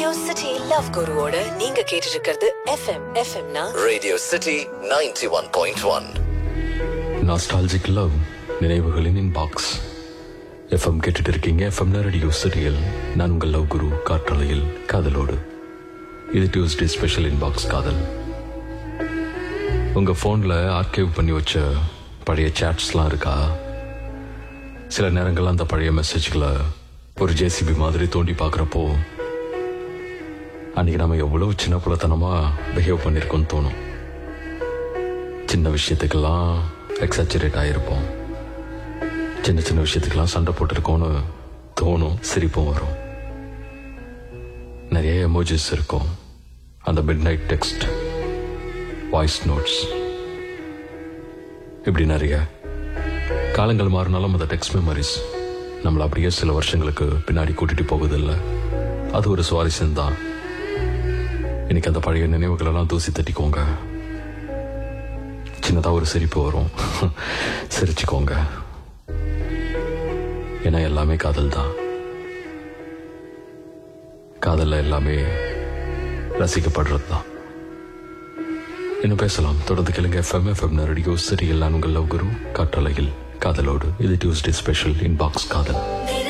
Radio city love குருவோட நீங்க கேட்டுட்டு இருக்கிறது எஃப்எம் எஃப்எம்னா Radio City 91.1. நாஸ்டாலஜிக் லவ் நினைவுகளின் இன்பாக்ஸ் எஃப்எம் கேட்டுட்டு இருக்கீங்க எஃப்எம் ரேடியோ சிறியல் நான் உங்கள் லவ் குரு காற்றலையில் காதலோடு இது டியூஸ்டே ஸ்பெஷல் இன்பாக்ஸ் காதல் உங்கள் ஃபோனில் ஆர்கைவ் பண்ணி வச்ச பழைய சேட்ஸ்லாம் இருக்கா சில நேரங்கள் அந்த பழைய மெசேஜ்களை ஒரு ஜேசிபி மாதிரி தோண்டி பார்க்குறப்போ அன்னைக்கு நம்ம எவ்வளோ சின்ன பிள்ளைத்தனமாக பிஹேவ் பண்ணியிருக்கோம்னு தோணும் சின்ன விஷயத்துக்கெல்லாம் எக்ஸாச்சுரேட் ஆகிருப்போம் சின்ன சின்ன விஷயத்துக்கெல்லாம் சண்டை போட்டிருக்கோன்னு தோணும் சிரிப்பும் வரும் நிறைய எமோஜிஸ் இருக்கும் அந்த midnight text voice notes இப்படி நிறைய காலங்கள் மாறினாலும் அந்த டெக்ஸ்ட் மெமரிஸ் நம்மளை அப்படியே சில வருஷங்களுக்கு பின்னாடி கூட்டிட்டு போகுதில்ல அது ஒரு சுவாரஸ்யம் தான் இன்னைக்கு அந்த பழைய நினைவுகளெல்லாம் தூசி தட்டிக்கோங்க சின்னதா ஒரு சிரிப்பு வரும் சிரிச்சுக்கோங்க ஏன்னா எல்லாமே காதல் தான் காதல்ல எல்லாமே ரசிக்கப்படுறது தான் இன்னும் பேசலாம் தொடர்ந்து கேளுங்க எஃப்எம் எஃப்எம் ரேடியோ சிறியில் நான் உங்கள் லவ் குரு காற்றலையில் காதலோடு இது டியூஸ்டே ஸ்பெஷல் இன்பாக்ஸ் காதல் நீ